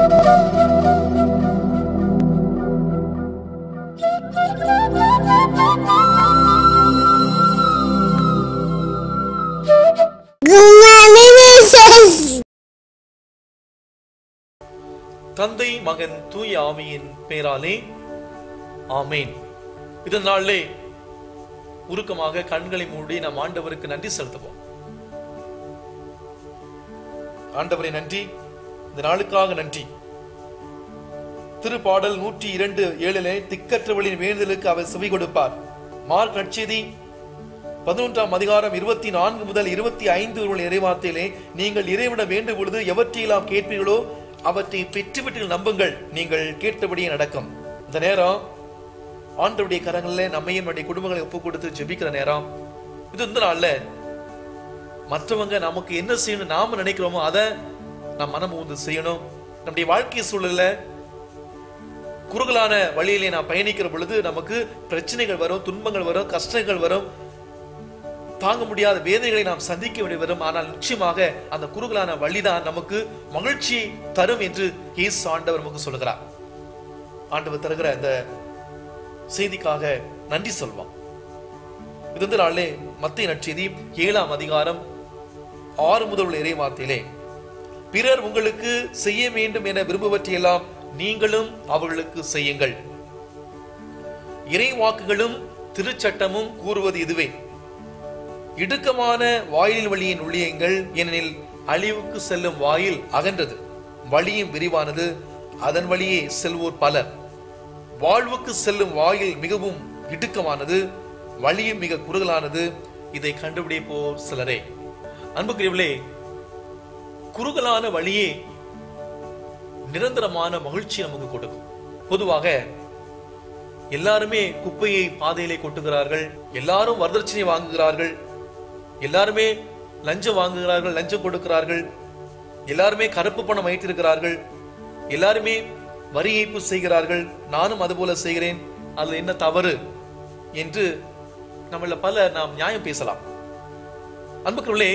தந்தை மகன் தூய ஆவியின் பேராலே ஆமேன் இந்த நாளிலே உருக்கமாக கண்களை மூடி நாம் ஆண்டவருக்கு நன்றி செலுத்துவோம் ஆண்டவரை நன்றி இந்த நாளுக்காக நன்றி திருப்பாடல் நூற்றி இரண்டு ஏழிலே திக்கற்றவளின் வேண்டுதலுக்கு அவர் செவி கொடுப்பார் மார்க் நற்செய்தி பதினொன்றாம் அதிகாரம் இருபத்தி நான்கு முதல் இருபத்தி ஐந்து உள்ள இறைவார்த்தையிலே நீங்கள் இறைவிட வேண்டும் பொழுது எவற்றையெல்லாம் கேட்பீர்களோ அவற்றை பெற்றுவிட்டு நம்புங்கள் நீங்கள் கேட்டபடியே நடக்கும் இந்த நேரம் ஆண்டவருடைய கரங்களிலே நம்மையும் நம்முடைய குடும்பங்களை ஒப்பு கொடுத்து ஜெபிக்கிற நேரம் இது இந்த நாள்ல மற்றவங்க நமக்கு என்ன செய்யணும் நாம நினைக்கிறோமோ அதை நாம் மனம் வந்து செய்யணும் நம்முடைய வாழ்க்கை சூழல்ல குறுகலான வழியிலே நாம் பயணிக்கிற பொழுது நமக்கு பிரச்சனைகள் வரும் துன்பங்கள் வரும் கஷ்டங்கள் வரும் தாங்க முடியாத வேதனைகளை நாம் சந்திக்க வேண்டி வரும் ஆனால் நிச்சயமாக அந்த குறுகலான வழிதான் நமக்கு மகிழ்ச்சி தரும் என்று இயேசு ஆண்டவர் நமக்கு சொல்லுகிறார் ஆண்டவர் தருகிற இந்த செய்திக்காக நன்றி சொல்வோம் இது வந்து நாளிலே மத்திய நற்செய்தி ஏழாம் அதிகாரம் ஆறு முதல் உள்ள இறை வார்த்தையிலே பிறர் உங்களுக்கு செய்ய வேண்டும் என விரும்புவற்றையெல்லாம் நீங்களும் அவர்களுக்கு செய்யுங்கள் இறை வாக்குகளும் திருச்சட்டமும் கூறுவது இதுவே இடுக்கமான வாயில் வழியின் உள்ளியங்கள் ஏனெனில் அழிவுக்கு செல்லும் வாயில் அகன்றது வழியும் விரிவானது அதன் வழியே செல்வோர் பலர் வாழ்வுக்கு செல்லும் வாயில் மிகவும் இடுக்கமானது வழியும் மிக குறுகலானது இதை கண்டுபிடிப்போர் சிலரே அன்புக்குரியவர்களே குறுகலான வழியே நிரந்தரமான மகிழ்ச்சி நமக்கு கொடுக்கும் பொதுவாக எல்லாருமே குப்பையை பாதையிலே கொட்டுகிறார்கள் எல்லாரும் வரதட்சணை வாங்குகிறார்கள் எல்லாருமே லஞ்சம் வாங்குகிறார்கள் லஞ்சம் கொடுக்கிறார்கள் எல்லாருமே கருப்பு பணம் வைத்திருக்கிறார்கள் எல்லாருமே வரி ஏய்ப்பு செய்கிறார்கள் நானும் அதுபோல செய்கிறேன் அதுல என்ன தவறு என்று நம்மள பல நாம் நியாயம் பேசலாம் அன்புக்குள்ளே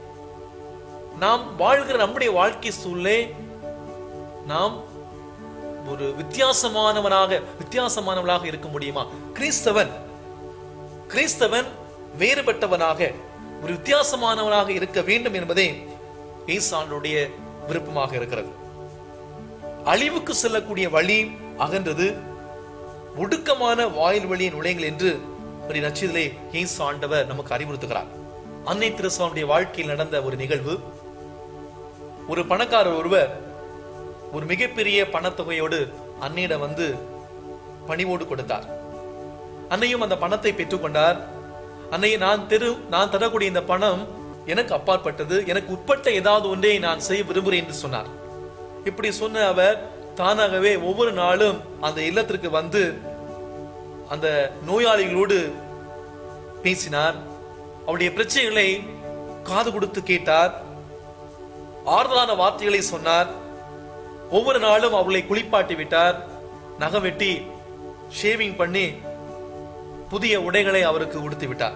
நாம் வாழ்கிற நம்முடைய வாழ்க்கை சூழலே நாம் ஒரு வித்தியாசமானவனாக வித்தியாசமானவனாக இருக்க முடியுமா கிறிஸ்தவன் கிறிஸ்தவன் வேறுபட்டவனாக ஒரு வித்தியாசமானவனாக இருக்க வேண்டும் என்பதே ஈசானுடைய விருப்பமாக இருக்கிறது அழிவுக்கு செல்லக்கூடிய வழி அகன்றது ஒடுக்கமான வாயில் வழியை நுழையுங்கள் என்று ஒரு நச்சிலே இயேசு ஆண்டவர் நமக்கு அறிவுறுத்துகிறார் அன்னை திருசாவுடைய வாழ்க்கையில் நடந்த ஒரு நிகழ்வு ஒரு பணக்காரர் ஒருவர் ஒரு மிகப்பெரிய பணத்தொகையோடு அன்னையிடம் வந்து பணிவோடு கொடுத்தார் அன்னையும் அந்த பணத்தை பெற்றுக்கொண்டார் அன்னையை நான் தெரு நான் தரக்கூடிய இந்த பணம் எனக்கு அப்பாற்பட்டது எனக்கு உட்பட்ட ஏதாவது ஒன்றை நான் செய்ய விரும்புகிறேன் என்று சொன்னார் இப்படி சொன்ன அவர் தானாகவே ஒவ்வொரு நாளும் அந்த இல்லத்திற்கு வந்து அந்த நோயாளிகளோடு பேசினார் அவருடைய பிரச்சனைகளை காது கொடுத்து கேட்டார் ஆறுதலான வார்த்தைகளை சொன்னார் ஒவ்வொரு நாளும் அவர்களை குளிப்பாட்டி விட்டார் நகம் வெட்டி ஷேவிங் பண்ணி புதிய உடைகளை அவருக்கு உடுத்தி விட்டார்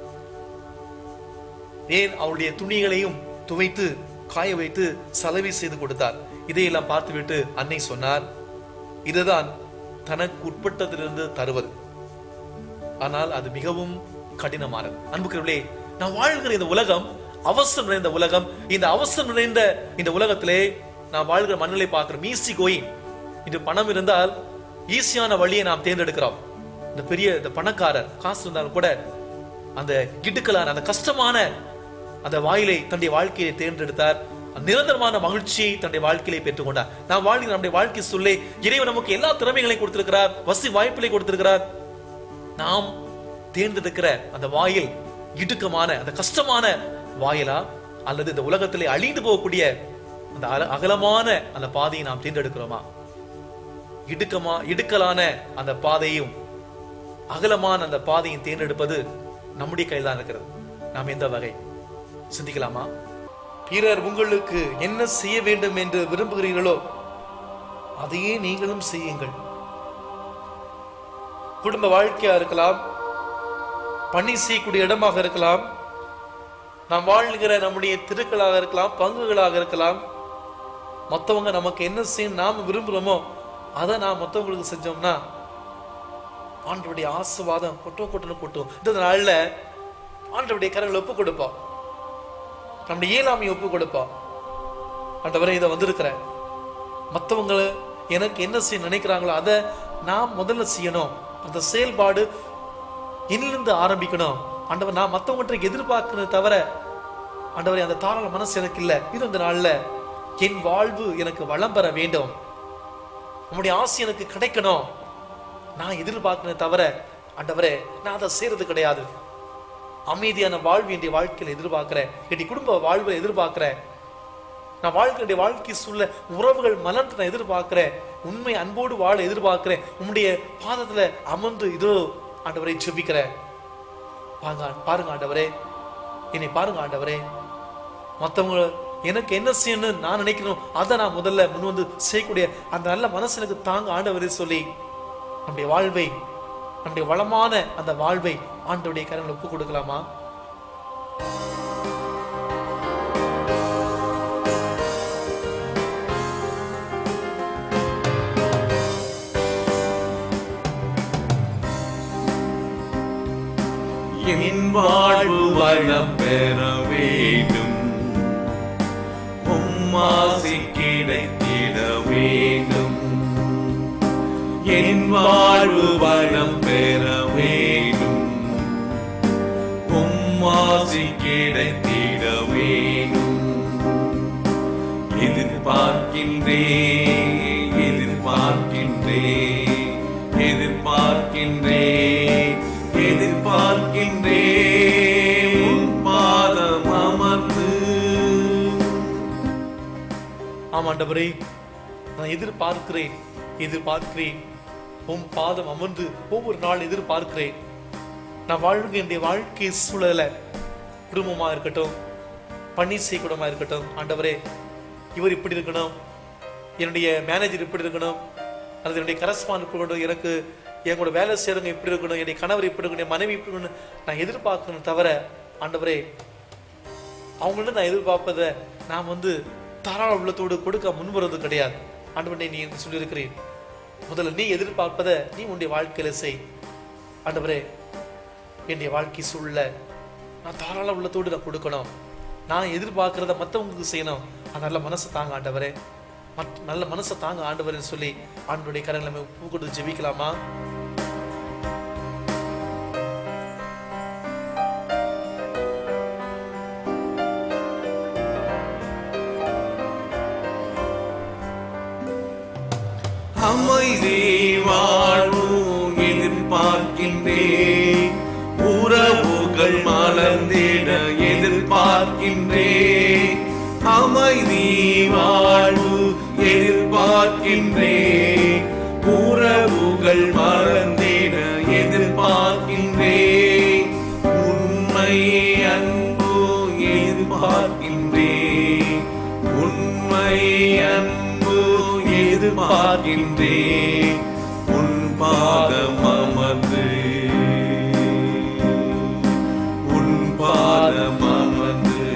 ஏன் அவருடைய துணிகளையும் துவைத்து காய வைத்து சலவை செய்து கொடுத்தார் இதையெல்லாம் பார்த்துவிட்டு அன்னை சொன்னார் இதுதான் தனக்கு உட்பட்டதிலிருந்து தருவது ஆனால் அது மிகவும் கடினமானது அன்புக்குரியவர்களே நான் வாழ்கிற இந்த உலகம் அவசரம் நிறைந்த உலகம் இந்த அவசரம் நிறைந்த இந்த உலகத்திலே நான் வாழ்கிற மண்ணிலை பார்க்கிறோம் ஈஸி கோயிங் இன்று பணம் இருந்தால் ஈஸியான வழியை நாம் தேர்ந்தெடுக்கிறோம் இந்த பெரிய இந்த பணக்காரர் காசு இருந்தாலும் கூட அந்த கிடுக்கலான அந்த கஷ்டமான அந்த வாயிலை தன்னுடைய வாழ்க்கையை தேர்ந்தெடுத்தார் நிரந்தரமான மகிழ்ச்சியை தன்னுடைய வாழ்க்கையிலே பெற்றுக்கொண்டார் நாம் வாழ்கிற நம்முடைய வாழ்க்கை சொல்லே இறைவன் நமக்கு எல்லா திறமைகளையும் கொடுத்திருக்கிறார் வசதி வாய்ப்புகளை கொடுத்திருக்கிறார் நாம் தேர்ந்தெடுக்கிற அந்த வாயில் இடுக்கமான அந்த கஷ்டமான வாயிலா அல்லது இந்த உலகத்திலே அழிந்து போகக்கூடிய அந்த அல- அகலமான அந்த பாதையை நாம் தேர்ந்தெடுக்கிறோமா இடுக்கமா இடுக்கலான அந்த பாதையும் அகலமான அந்த பாதையும் தேர்ந்தெடுப்பது நம்முடைய கையில் தான் இருக்கிறது நாம் எந்த வகை சிந்திக்கலாமா பிறர் உங்களுக்கு என்ன செய்ய வேண்டும் என்று விரும்புகிறீர்களோ அதையே நீங்களும் செய்யுங்கள் குடும்ப வாழ்க்கையா இருக்கலாம் பணி செய்யக்கூடிய இடமாக இருக்கலாம் நாம் வாழ்கிற நம்முடைய திருக்களாக இருக்கலாம் பங்குகளாக இருக்கலாம் மத்தவங்க நமக்கு என்ன செய்யணும் நாம விரும்புறோமோ அதை நான் மத்தவங்களுக்கு செஞ்சோம்னா ஆண்டவருடைய ஆசீர்வாதம் கொட்டும் கொட்டணும் கொட்டும் இந்த நாள்ல ஆண்டவருடைய கரங்களை ஒப்பு கொடுப்போம் நம்முடைய இயலாமையை ஒப்பு கொடுப்போம் ஆண்டவரே இதை வந்திருக்கிறேன் மற்றவங்க எனக்கு என்ன செய்ய நினைக்கிறாங்களோ அதை நான் முதல்ல செய்யணும் அந்த செயல்பாடு இன்னிலிருந்து ஆரம்பிக்கணும் ஆண்டவர் நான் மற்றவங்கள்ட்ட எதிர்பார்க்கறது தவிர ஆண்டவரே அந்த தாராள மனசு எனக்கு இல்லை இது இந்த நாள்ல என் வாழ்வு எனக்கு வளம் பெற வேண்டும் உம்முடைய ஆசை எனக்கு கிடைக்கணும் நான் எதிர்பார்க்கிறேன் தவிர ஆண்டவரே நான் அதை செய்யறது கிடையாது அமைதியான வாழ்வு என்னுடைய வாழ்க்கையில எதிர்பார்க்கிறேன் என்னுடைய குடும்ப வாழ்வை எதிர்பார்க்கிறேன் நான் வாழ்க்கையுடைய வாழ்க்கை சூழல உறவுகள் மலர்ந்து நான் எதிர்பார்க்கிறேன் உண்மை அன்போடு வாழ எதிர்பார்க்கிறேன் உம்முடைய பாதத்துல அமர்ந்து இதோ ஆண்டவரை செபிக்கிறேன் பாங்க பாருங்க ஆண்டவரே என்னை பாருங்க ஆண்டவரே மத்தவங்க எனக்கு என்ன செய்யணும்னு நான் நினைக்கணும் அதை நான் முதல்ல முன் வந்து செய்யக்கூடிய அந்த நல்ல மனசு எனக்கு தாங்க ஆண்டவரே சொல்லி நம்முடைய வாழ்வை நம்முடைய வளமான அந்த வாழ்வை ஆண்டவருடைய கரங்களை ஒப்பு கொடுக்கலாமா என் வாழ்வு வளம் பெற வேண்டும் உம்மாசி கிடைத்திட வேண்டும் என் வாழ்வு வளம் பெற வேண்டும் உம்மாசி கிடைத்திட வேண்டும் எதிர்பார்க்கின்றேன் எதிர்பார்க்கின்றேன் எதிர்பார்க்கின்றேன் எதிர்பார்க்கின்றேன் உன் பாதம் அமர்ந்து ஆமா ஆண்டவரே நான் எதிர்பார்க்கிறேன் எதிர்பார்க்கிறேன் உம் பாதம் அமர்ந்து ஒவ்வொரு நாள் எதிர்பார்க்கிறேன் நான் வாழ்க்கை என்னுடைய வாழ்க்கை சூழல குடும்பமா இருக்கட்டும் பணி செய்யக்கூடமா இருக்கட்டும் ஆண்டவரே இவர் இப்படி இருக்கணும் என்னுடைய மேனேஜர் இப்படி இருக்கணும் அல்லது என்னுடைய கரஸ்பாண்ட் இப்படி இருக்கணும் எனக்கு எங்களோட வேலை செய்யறவங்க இப்படி இருக்கணும் என்னுடைய கணவர் இப்படி இருக்கணும் என் மனைவி இப்படி இருக்கணும் நான் எதிர்பார்க்கணும் தவிர ஆண்டவரே அவங்கள்ட்ட நான் எதிர்பார்ப்பதை நான் வந்து தாராள உள்ளத்தோடு கொடுக்க முன்வருவது கிடையாது ஆண்டவனே நீ எனக்கு சொல்லியிருக்கிறேன் முதல்ல நீ எதிர்பார்ப்பதை நீ உன்னுடைய வாழ்க்கையில செய் ஆண்டவரே என்னுடைய வாழ்க்கை சூழல நான் தாராள உள்ளத்தோடு நான் கொடுக்கணும் நான் எதிர்பார்க்கிறத மற்றவங்களுக்கு செய்யணும் அது நல்ல மனசை தாங்க ஆண்டவரே மத் நல்ல மனசை தாங்க ஆண்டவரேன்னு சொல்லி ஆண்டவருடைய கரங்களை நம்ம பூ கொடுத்து ஜெபிக்கலாமா அமைதி வாழ்வும் எதிர்பார்க்கின்றேன் உறவுகள் மலர்ந்திட எதிர்பார்க்கின்றேன் அமைதி வாழ்வு எதிர்பார்க்கின்றேன் உறவுகள் மலர்ந்திட எதிர்பார்க்கின்றேன் உண்மை அன்பு எதிர்பார்க்கின்றேன் உண்மை அன்பு எதிர்பார்க்கின்றேன் உன் பாதம் அமர்ந்து உன் பாதம் அமர்ந்து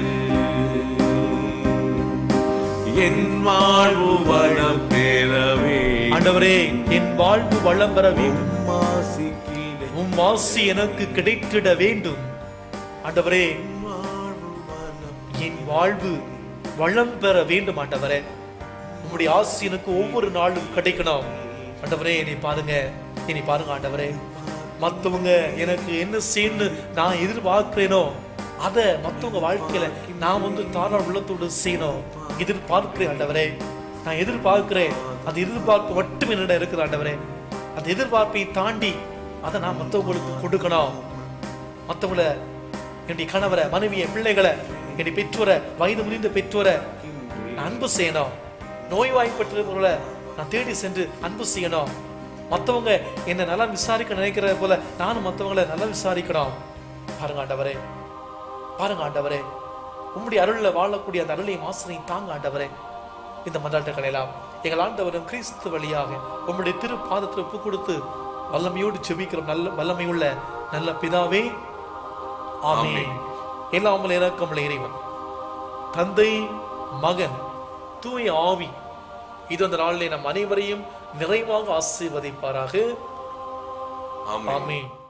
என் வாழ்வு வளம் பெறவே ஆண்டவரே என் வாழ்வு வளம் பெற வேண்டும் மாசி கீழே உம் ஆசி எனக்கு கிடைத்திட வேண்டும் ஆண்டவரே வாழ்வு வளம் என் வாழ்வு வளம் பெற வேண்டும் ஆண்டவரே உம்முடைய ஆசி எனக்கு ஒவ்வொரு நாளும் கிடைக்கணும் ஆண்டவரே என்னை பாருங்க என்னை பாருங்க ஆண்டவரே மத்தவங்க எனக்கு என்ன செய்யணும் நான் எதிர்பார்க்கிறேனோ அதை மத்தவங்க வாழ்க்கையில நான் வந்து தாராள உள்ளத்தோடு செய்யணும் எதிர்பார்க்கிறேன் ஆண்டவரே நான் எதிர்பார்க்கிறேன் அந்த எதிர்பார்ப்பு மட்டும் என்னிடம் இருக்குது ஆண்டவரே அந்த எதிர்பார்ப்பை தாண்டி அதை நான் மத்தவங்களுக்கு கொடுக்கணும் மத்தவங்கள என்னுடைய கணவரை மனைவியை பிள்ளைகளை என்னுடைய பெற்றோரை வயது முதிர்ந்த பெற்றோரை நான் அன்பு செய்யணும் நோய்வாய்ப்பட்டிருப்பவர்களை நான் தேடி சென்று அன்பு செய்யணும் மத்தவங்க என்ன நல்லா விசாரிக்க நினைக்கிற போல நானும் மத்தவங்களை நல்லா விசாரிக்கணும் பாருங்க ஆண்டவரே பாருங்க ஆண்டவரே உம்முடைய அருள்ல வாழக்கூடிய அந்த அருளையும் ஆசிரியை தாங்க ஆண்டவரே இந்த மன்றாட்ட கலையெல்லாம் எங்கள் ஆண்டவரும் கிறிஸ்து வழியாக உம்முடைய திரு பாதத்தில் ஒப்பு கொடுத்து வல்லமையோடு செபிக்கிறோம் நல்ல வல்லமையுள்ள நல்ல பிதாவே ஆமென் எல்லாம் இறக்கமுள்ள இறைவன் தந்தை மகன் தூய ஆவி இது அந்த நாளிலே நம் அனைவரையும் நிறைவாக ஆசீர்வதிப்பாராக ஆமென் ஆமென்